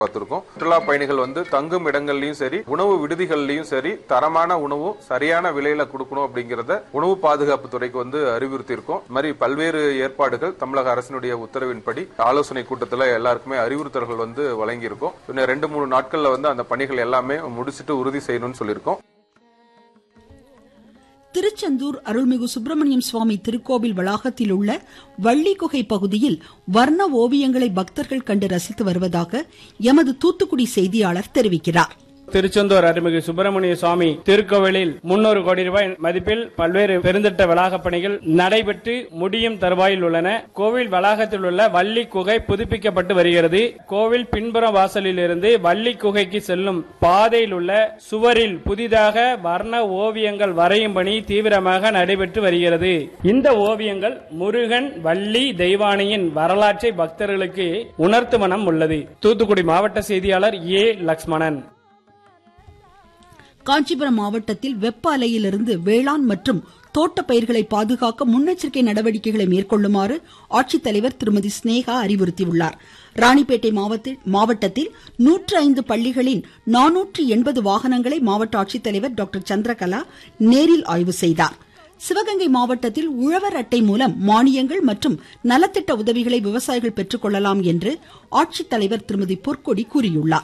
பார்த்திருக்கோம் சுற்றுலா பயணிகள் வந்து தங்கும் இடங்கள்லயும் சரி உணவு விடுதிகள்லயும் சரி தரமான உணவும் சரியான விலையில கொடுக்கணும் அப்படிங்கறத உணவு பாதுகாப்பு துறைக்கு வந்து அறிவுறுத்தி இருக்கோம் இது மாதிரி பல்வேறு ஏற்பாடுகள் தமிழக அரசினுடைய உத்தரவின்படி ஆலோசனை கூட்டத்துல எல்லாருக்குமே அறிவுறுத்தல்கள் வந்து வழங்கியிருக்கோம் இன்னும் ரெண்டு மூணு நாட்கள்ல வந்து அந்த பணிகள் எல்லாமே முடிச்சிட்டு உறுதி செய்யணும்னு சொல்லியிருக்கோம் திருச்செந்தூர் அருள்மிகு சுப்பிரமணியம் சுவாமி திருக்கோவில் வளாகத்தில் உள்ள வள்ளி குகை பகுதியில் வர்ண ஓவியங்களை பக்தர்கள் கண்டு ரசித்து வருவதாக எமது தூத்துக்குடி செய்தியாளர் தெரிவிக்கிறார் திருச்செந்தூர் அருள்மிகு சுப்பிரமணிய சுவாமி திருக்கோவிலில் முன்னூறு கோடி ரூபாய் மதிப்பில் பல்வேறு பெருந்திட்ட வளாகப் பணிகள் நடைபெற்று முடியும் தருவாயில் உள்ளன கோவில் வளாகத்தில் உள்ள வள்ளி குகை புதுப்பிக்கப்பட்டு வருகிறது கோவில் பின்புற வாசலில் இருந்து வள்ளி குகைக்கு செல்லும் பாதையில் உள்ள சுவரில் புதிதாக வர்ண ஓவியங்கள் வரையும் பணி தீவிரமாக நடைபெற்று வருகிறது இந்த ஓவியங்கள் முருகன் வள்ளி தெய்வானையின் வரலாற்றை பக்தர்களுக்கு உணர்த்து மனம் உள்ளது தூத்துக்குடி மாவட்ட செய்தியாளர் ஏ லக்ஷ்மணன் காஞ்சிபுரம் மாவட்டத்தில் வெப்ப அலையிலிருந்து வேளாண் மற்றும் தோட்ட பயிர்களை பாதுகாக்க முன்னெச்சரிக்கை நடவடிக்கைகளை மேற்கொள்ளுமாறு ஆட்சித்தலைவர் திருமதி ஸ்னேகா அறிவுறுத்தியுள்ளார் ராணிப்பேட்டை மாவட்டத்தில் நூற்று ஐந்து பள்ளிகளின் நானூற்று எண்பது வாகனங்களை மாவட்ட ஆட்சித்தலைவர் டாக்டர் சந்திரகலா நேரில் ஆய்வு செய்தார் சிவகங்கை மாவட்டத்தில் உழவர் அட்டை மூலம் மானியங்கள் மற்றும் நலத்திட்ட உதவிகளை விவசாயிகள் பெற்றுக்கொள்ளலாம் என்று ஆட்சித்தலைவர் திருமதி பொற்கொடி கூறியுள்ளார்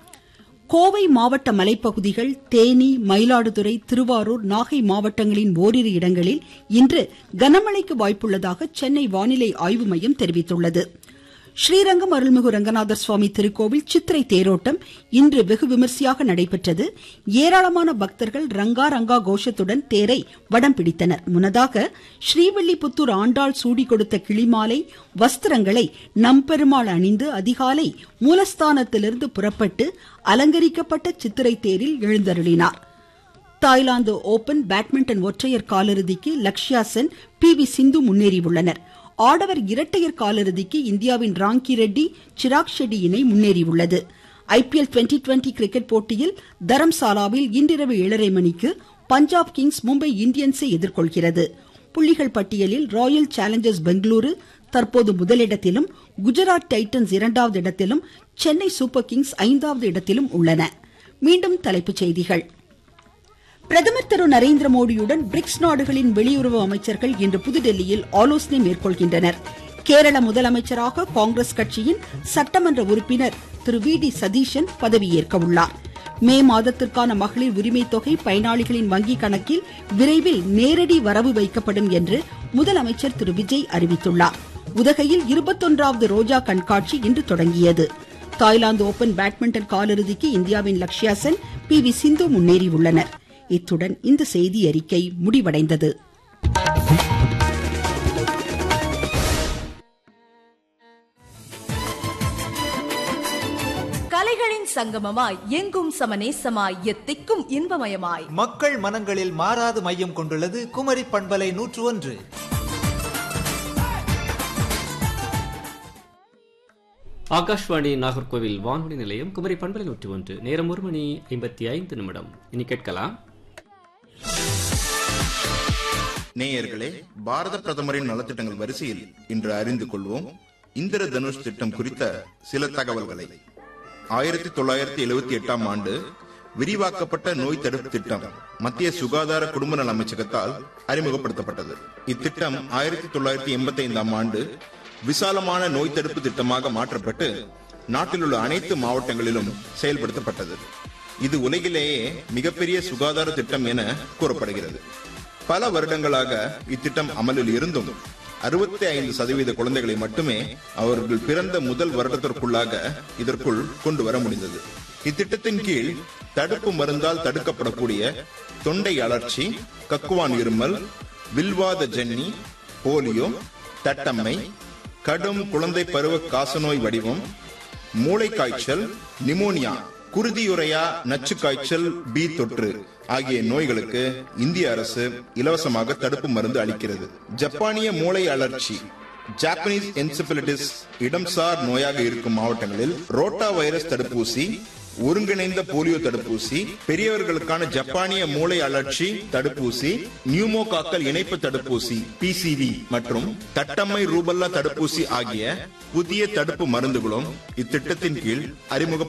கோவை மாவட்ட மலைப்பகுதிகள் தேனி மயிலாடுதுறை திருவாரூர் நாகை மாவட்டங்களின் ஓரிரு இடங்களில் இன்று கனமழைக்கு வாய்ப்புள்ளதாக சென்னை வானிலை ஆய்வு மையம் தெரிவித்துள்ளது ஸ்ரீரங்கம் அருள்மிகு ரங்கநாதர் சுவாமி திருக்கோவில் சித்திரை தேரோட்டம் இன்று வெகு விமர்சையாக நடைபெற்றது ஏராளமான பக்தர்கள் ரங்கா ரங்கா கோஷத்துடன் தேரை வடம் பிடித்தனர் முன்னதாக ஸ்ரீவில்லிபுத்தூர் ஆண்டாள் சூடி கொடுத்த கிளிமாலை வஸ்திரங்களை நம்பெருமாள் அணிந்து அதிகாலை மூலஸ்தானத்திலிருந்து புறப்பட்டு அலங்கரிக்கப்பட்ட சித்திரை தேரில் எழுந்தருளினார் தாய்லாந்து ஓபன் பேட்மிண்டன் ஒற்றையர் காலிறுதிக்கு லக்ஷ்யா சென் பி வி சிந்து முன்னேறியுள்ளனர் ஆடவர் இரட்டையர் காலிறுதிக்கு இந்தியாவின் ராங்கி ரெட்டி சிராக் ஷெட்டி இணை முன்னேறியுள்ளது ஐபிஎல் டுவெண்டி டுவெண்டி கிரிக்கெட் போட்டியில் தரம்சாலாவில் இன்றிரவு ஏழரை மணிக்கு பஞ்சாப் கிங்ஸ் மும்பை இந்தியன்ஸை எதிர்கொள்கிறது புள்ளிகள் பட்டியலில் ராயல் சேலஞ்சர்ஸ் பெங்களூரு தற்போது முதலிடத்திலும் குஜராத் டைட்டன்ஸ் இரண்டாவது இடத்திலும் சென்னை சூப்பர் கிங்ஸ் ஐந்தாவது இடத்திலும் உள்ளன மீண்டும் தலைப்புச் செய்திகள் பிரதமர் திரு நரேந்திர மோடியுடன் பிரிக்ஸ் நாடுகளின் வெளியுறவு அமைச்சர்கள் இன்று புதுடெல்லியில் ஆலோசனை மேற்கொள்கின்றனர் கேரள முதலமைச்சராக காங்கிரஸ் கட்சியின் சட்டமன்ற உறுப்பினர் திரு வி டி சதீஷன் பதவியேற்க உள்ளார் மே மாதத்திற்கான மகளிர் உரிமை தொகை பயனாளிகளின் வங்கி கணக்கில் விரைவில் நேரடி வரவு வைக்கப்படும் என்று முதலமைச்சர் திரு விஜய் அறிவித்துள்ளார் உதகையில் இருபத்தொன்றாவது ரோஜா கண்காட்சி இன்று தொடங்கியது தாய்லாந்து ஓபன் பேட்மிண்டன் காலிறுதிக்கு இந்தியாவின் லக்ஷ்யா சென் பி வி சிந்து முன்னேறியுள்ளனர் இத்துடன் இந்த செய்தி அறிக்கை முடிவடைந்தது கலைகளின் சங்கமமாய் எங்கும் சமநேசமாய் எத்திக்கும் இன்பமயமாய் மக்கள் மனங்களில் மாறாது மையம் கொண்டுள்ளது குமரி பண்பலை நூற்று ஒன்று ஆகாஷ்வாணி நாகர்கோவில் வானொலி நிலையம் குமரி பண்பலை நூற்றி ஒன்று நேரம் ஒரு மணி ஐம்பத்தி ஐந்து நிமிடம் இனி கேட்கலாம் நேயர்களே பாரத பிரதமரின் நலத்திட்டங்கள் வரிசையில் இன்று அறிந்து கொள்வோம் இந்திர தனுஷ் திட்டம் குறித்த சில தகவல்களை ஆயிரத்தி தொள்ளாயிரத்தி எழுபத்தி எட்டாம் ஆண்டு விரிவாக்கப்பட்ட நோய் தடுப்பு திட்டம் மத்திய சுகாதார குடும்ப நல அமைச்சகத்தால் அறிமுகப்படுத்தப்பட்டது இத்திட்டம் ஆயிரத்தி தொள்ளாயிரத்தி எண்பத்தி ஐந்தாம் ஆண்டு விசாலமான நோய் தடுப்பு திட்டமாக மாற்றப்பட்டு நாட்டில் உள்ள அனைத்து மாவட்டங்களிலும் செயல்படுத்தப்பட்டது இது உலகிலேயே மிகப்பெரிய சுகாதார திட்டம் என கூறப்படுகிறது பல வருடங்களாக இத்திட்டம் அமலில் இருந்தும் அறுபத்தி ஐந்து சதவீத குழந்தைகளை மட்டுமே அவர்கள் பிறந்த முதல் வருடத்திற்குள்ளாக இதற்குள் கொண்டு வர முடிந்தது இத்திட்டத்தின் கீழ் தடுப்பு மருந்தால் தடுக்கப்படக்கூடிய தொண்டை அழற்சி கக்குவான் இருமல் வில்வாத ஜன்னி போலியோ தட்டம்மை கடும் குழந்தை பருவ காசநோய் வடிவம் மூளை காய்ச்சல் நிமோனியா குருதியுறையா நச்சு காய்ச்சல் பி தொற்று ஆகிய நோய்களுக்கு இந்திய அரசு இலவசமாக தடுப்பு மருந்து அளிக்கிறது ஜப்பானிய மூளை அலர்ச்சி ஜாப்பனீஸ் என்செபலிட்டிஸ் இடம்சார் நோயாக இருக்கும் மாவட்டங்களில் ரோட்டா வைரஸ் தடுப்பூசி ஒருங்கிணைந்த போலியோ தடுப்பூசி பெரியவர்களுக்கான ஜப்பானிய மூளை அழற்சி தடுப்பூசி நியூமோகாக்கல் இணைப்பு தடுப்பூசி பிசிவி மற்றும் தட்டம்மை ரூபல்லா தடுப்பூசி ஆகிய புதிய தடுப்பு மருந்துகளும் இத்திட்டத்தின் கீழ் அறிமுக